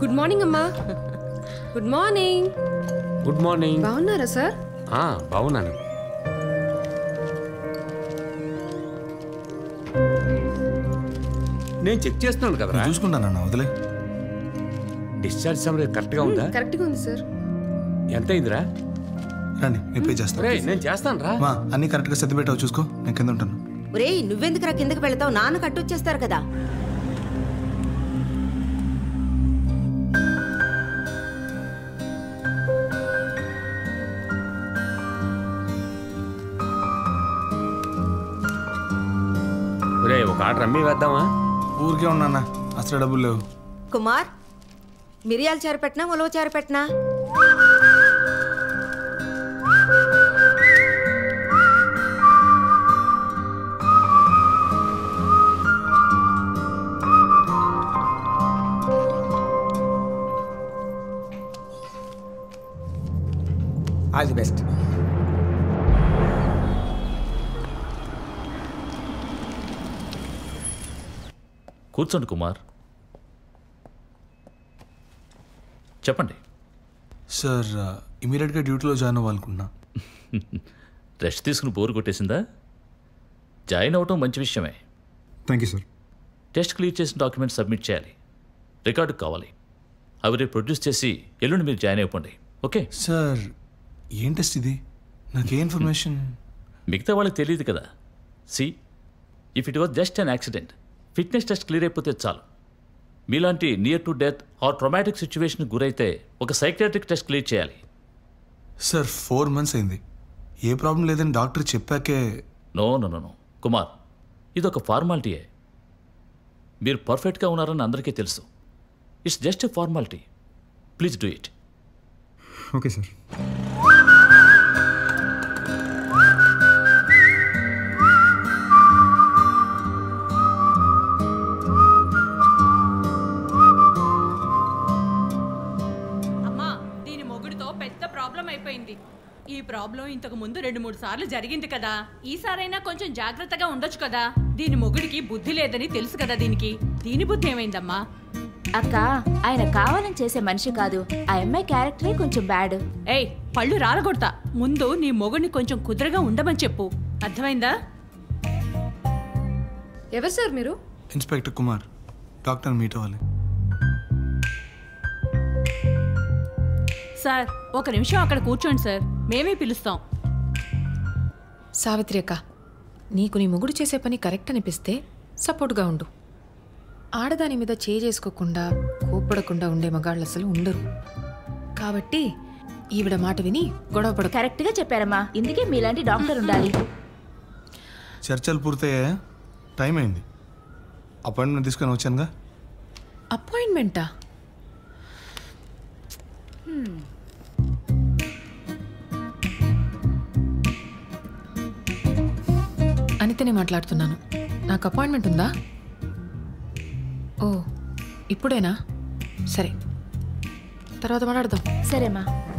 good morning అమ్మా good morning good morning బాగున్నారా sir ఆ, బాగున్నాను నేను చెక్ చేస్తున్నాను కదరా నేను చూసుకుంటానన్నా వదిలే డిశ్చార్జ్ సమరీ కరెక్ట్గా ఉందా కరెక్ట్గా ఉంది సార్ ఎంత అయిందిరా రండి నేను పే చేస్తాను రే నేను చేస్తాను రా మా అన్ని కరెక్ట్గా సర్ది పెట్టావు చూసుకో నేను కింద ఉంటాను ఒరేయ్ నువ్వెందుకురా కిందకి వెళ్తావు నాన్న కట్టొచ్చేస్తారు కదా రే ఒక ఆర్డర్ అమ్మి వేద్దామా ఊరికే ఉన్నానా అసలు డబ్బులు లేవు కుమార్ మిరియాల చారు పెట్టినా ఉలవ చారు పెట్టినా ఆల్ ది బెస్ట్ కూర్చోండి కుమార్ చెప్పండి సార్ ఇమీడియట్గా డ్యూటీలో జాయిన్ అవ్వాలనుకున్నా రెస్ట్ తీసుకుని బోరు కొట్టేసిందా జాయిన్ అవ్వటం మంచి విషయమే thank you sir test clear చేసిన డాక్యుమెంట్ సబ్మిట్ చేయాలి రికార్డు కావాలి అవి రేపు ప్రొడ్యూస్ చేసి ఎల్లుండి మీరు జాయిన్ అయిపోండి ఓకే సార్ ఏం టెస్ట్ ఇది నాకు ఏ ఇన్ఫర్మేషన్ మిగతా వాళ్ళకి తెలియదు కదా see if it was just an accident fitness test clear అయిపోతే చాలు మీలాంటి near to death or traumatic situation గురైతే ఒక సైకాట్రిక్ టెస్ట్ క్లియర్ చేయాలి సార్ ఫోర్ మంత్స్ అయింది ఏ ప్రాబ్లం లేదని డాక్టర్ చెప్పాకే no no no no Kumar ఇదొక ఫార్మాలిటీయే మీరు పర్ఫెక్ట్గా ఉన్నారని అందరికీ తెలుసు it's just a formality please do it okay sir అమ్మా దీని మొగుడితో పెద్ద ప్రాబ్లం అయిపోయింది ఈ ప్రాబ్లం ఇంతకు ముందు రెండు మూడు సార్లు జరిగింది కదా ఈసారైనా కొంచెం జాగ్రత్తగా ఉండొచ్చు కదా దీని మొగుడికి బుద్ధి లేదని తెలుసు కదా దీనికి దీని బుద్ధి ఏమైందమ్మా అక్క ఆయన కావాలని చేసే మనిషి కాదు ఆ అమ్మాయి క్యారెక్టరే కొంచెం బ్యాడ్ ఏయ్ పళ్ళు రాలగొడతా ముందు నీ మొగుడిని కొంచెం కుదురుగా ఉండమని చెప్పు అర్థమైందా ఎవరు సార్ మీరు ఇన్స్పెక్టర్ కుమార్ డాక్టర్ మీట్ అవ్వాలి సార్ ఒక నిమిషం అక్కడ కూర్చోండి సార్ మేమే పిలుస్తాం సావిత్రి అక్క నీకు నీ మొగుడు చేసే పని కరెక్ట్ అనిపిస్తే సపోర్ట్గా ఉండు ఆడదాని మీద చేసుకోకుండా కోప్పడకుండా ఉండే మగాళ్ళు అసలు ఉండరు కాబట్టి ఈవిడ మాట విని గొడవపడ కరెక్ట్ గా చెప్పారమ్మా ఇందుకే మీలాంటి డాక్టర్ ఉండాలి చర్చలు పూర్తయ్యాయా టైం అయింది అపాయింట్మెంట్ తీసుకొని వచ్చానుగా అపాయింట్మెంటా అనితనే మాట్లాడుతున్నాను నాకు అపాయింట్మెంట్ ఉందా ఓ ఇప్పుడేనా సరే తర్వాత మాట్లాడదాం సరేమ్మా